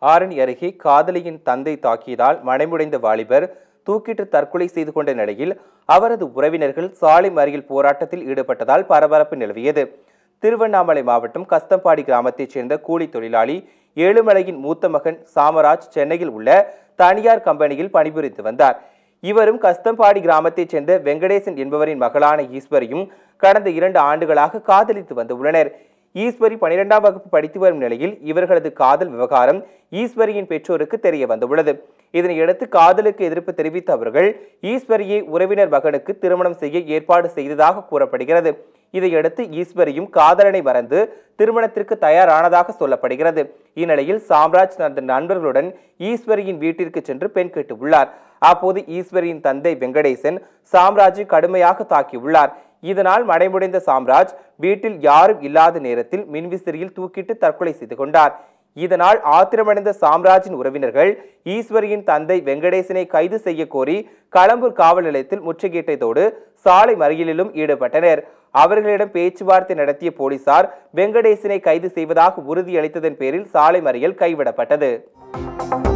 ஆரணி அருகே காதலியின் தந்தை தாக்கியதால் மனைமுடைந்த வாலிபர் தூக்கிட்டு தற்கொலை செய்து கொண்ட நிலையில் அவரது உறவினர்கள் சாலை மறியல் போராட்டத்தில் ஈடுபட்டதால் பரபரப்பு நிலவியது திருவண்ணாமலை மாவட்டம் கஸ்தம்பாடி கிராமத்தைச் சேர்ந்த கூலி தொழிலாளி ஏழுமலையின் மூத்த மகன் சாமராஜ் சென்னையில் உள்ள தனியார் கம்பெனியில் பணிபுரிந்து வந்தார் இவரும் கஸ்தம்பாடி கிராமத்தைச் சேர்ந்த வெங்கடேசன் என்பவரின் மகளான ஈஸ்வரியும் கடந்த இரண்டு ஆண்டுகளாக காதலித்து வந்துள்ளனர் ஈஸ்வரி பனிரெண்டாம் வகுப்பு படித்து வரும் நிலையில் இவர்களது காதல் விவகாரம் ஈஸ்வரியின் பெற்றோருக்கு தெரிய வந்துள்ளது இதனையடுத்து காதலுக்கு எதிர்ப்பு தெரிவித்த அவர்கள் ஈஸ்வரியை உறவினர் மகனுக்கு திருமணம் செய்ய ஏற்பாடு செய்ததாக கூறப்படுகிறது இதையடுத்து ஈஸ்வரியும் காதலனை மறந்து திருமணத்திற்கு தயாரானதாக சொல்லப்படுகிறது இந்நிலையில் சாம்ராஜ் தனது நண்பர்களுடன் ஈஸ்வரியின் வீட்டிற்கு சென்று பெண் கேட்டுள்ளார் அப்போது ஈஸ்வரியின் தந்தை வெங்கடேசன் சாம்ராஜை கடுமையாக தாக்கியுள்ளார் இதனால் மடைமுடைந்த சாம்ராஜ் வீட்டில் யாரும் இல்லாத நேரத்தில் மின்விசிறியில் தூக்கிட்டு தற்கொலை செய்து கொண்டார் இதனால் ஆத்திரமடைந்த சாம்ராஜின் உறவினர்கள் ஈஸ்வரியின் தந்தை வெங்கடேசனை கைது செய்ய கோரி களம்பூர் காவல் நிலையத்தில் முற்றுகையிட்டதோடு சாலை மறியலிலும் ஈடுபட்டனர் அவர்களிடம் பேச்சுவார்த்தை நடத்திய போலீசார் வெங்கடேசனை கைது செய்வதாக உறுதியளித்ததன் பேரில் சாலை மறியல் கைவிடப்பட்டது